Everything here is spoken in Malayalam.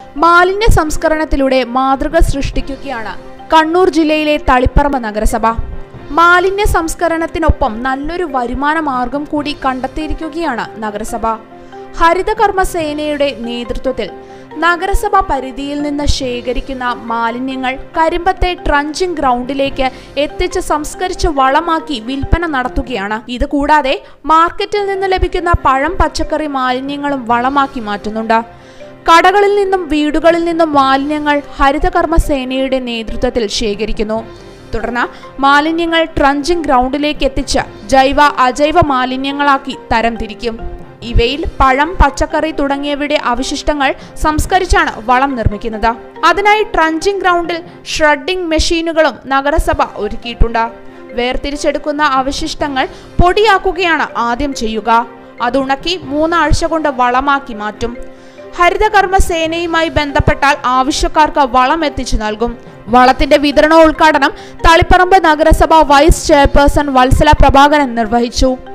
മാലിന്യ സംസ്കരണത്തിലൂടെ മാതൃക സൃഷ്ടിക്കുകയാണ് കണ്ണൂർ ജില്ലയിലെ തളിപ്പറമ്പ് നഗരസഭ മാലിന്യ സംസ്കരണത്തിനൊപ്പം നല്ലൊരു വരുമാന മാർഗം കൂടി കണ്ടെത്തിയിരിക്കുകയാണ് നഗരസഭ ഹരിതകർമ്മ സേനയുടെ നേതൃത്വത്തിൽ നഗരസഭ പരിധിയിൽ നിന്ന് ശേഖരിക്കുന്ന മാലിന്യങ്ങൾ കരിമ്പത്തെ ട്രഞ്ചിങ് ഗ്രൗണ്ടിലേക്ക് എത്തിച്ച് സംസ്കരിച്ച് വളമാക്കി വിൽപ്പന നടത്തുകയാണ് ഇത് കൂടാതെ മാർക്കറ്റിൽ നിന്ന് ലഭിക്കുന്ന പഴം പച്ചക്കറി മാലിന്യങ്ങളും വളമാക്കി മാറ്റുന്നുണ്ട് കടകളിൽ നിന്നും വീടുകളിൽ നിന്നും മാലിന്യങ്ങൾ ഹരിതകർമ്മ സേനയുടെ നേതൃത്വത്തിൽ ശേഖരിക്കുന്നു തുടർന്ന് മാലിന്യങ്ങൾ ട്രഞ്ചിങ് ഗ്രൗണ്ടിലേക്ക് എത്തിച്ച് ജൈവ അജൈവ മാലിന്യങ്ങളാക്കി തരംതിരിക്കും ഇവയിൽ പഴം പച്ചക്കറി തുടങ്ങിയവയുടെ അവശിഷ്ടങ്ങൾ സംസ്കരിച്ചാണ് വളം നിർമ്മിക്കുന്നത് അതിനായി ട്രഞ്ചിങ് ഗ്രൗണ്ടിൽ ഷ്രഡിംഗ് മെഷീനുകളും നഗരസഭ ഒരുക്കിയിട്ടുണ്ട് വേർതിരിച്ചെടുക്കുന്ന അവശിഷ്ടങ്ങൾ പൊടിയാക്കുകയാണ് ആദ്യം ചെയ്യുക അത് ഉണക്കി മൂന്നാഴ്ച കൊണ്ട് വളമാക്കി മാറ്റും ഹരിതകർമ്മ സേനയുമായി ബന്ധപ്പെട്ടാൽ ആവശ്യക്കാർക്ക് വളം എത്തിച്ചു നൽകും വളത്തിന്റെ വിതരണോദ്ഘാടനം തളിപ്പറമ്പ് നഗരസഭ വൈസ് ചെയർപേഴ്സൺ വത്സല പ്രഭാകരൻ നിർവഹിച്ചു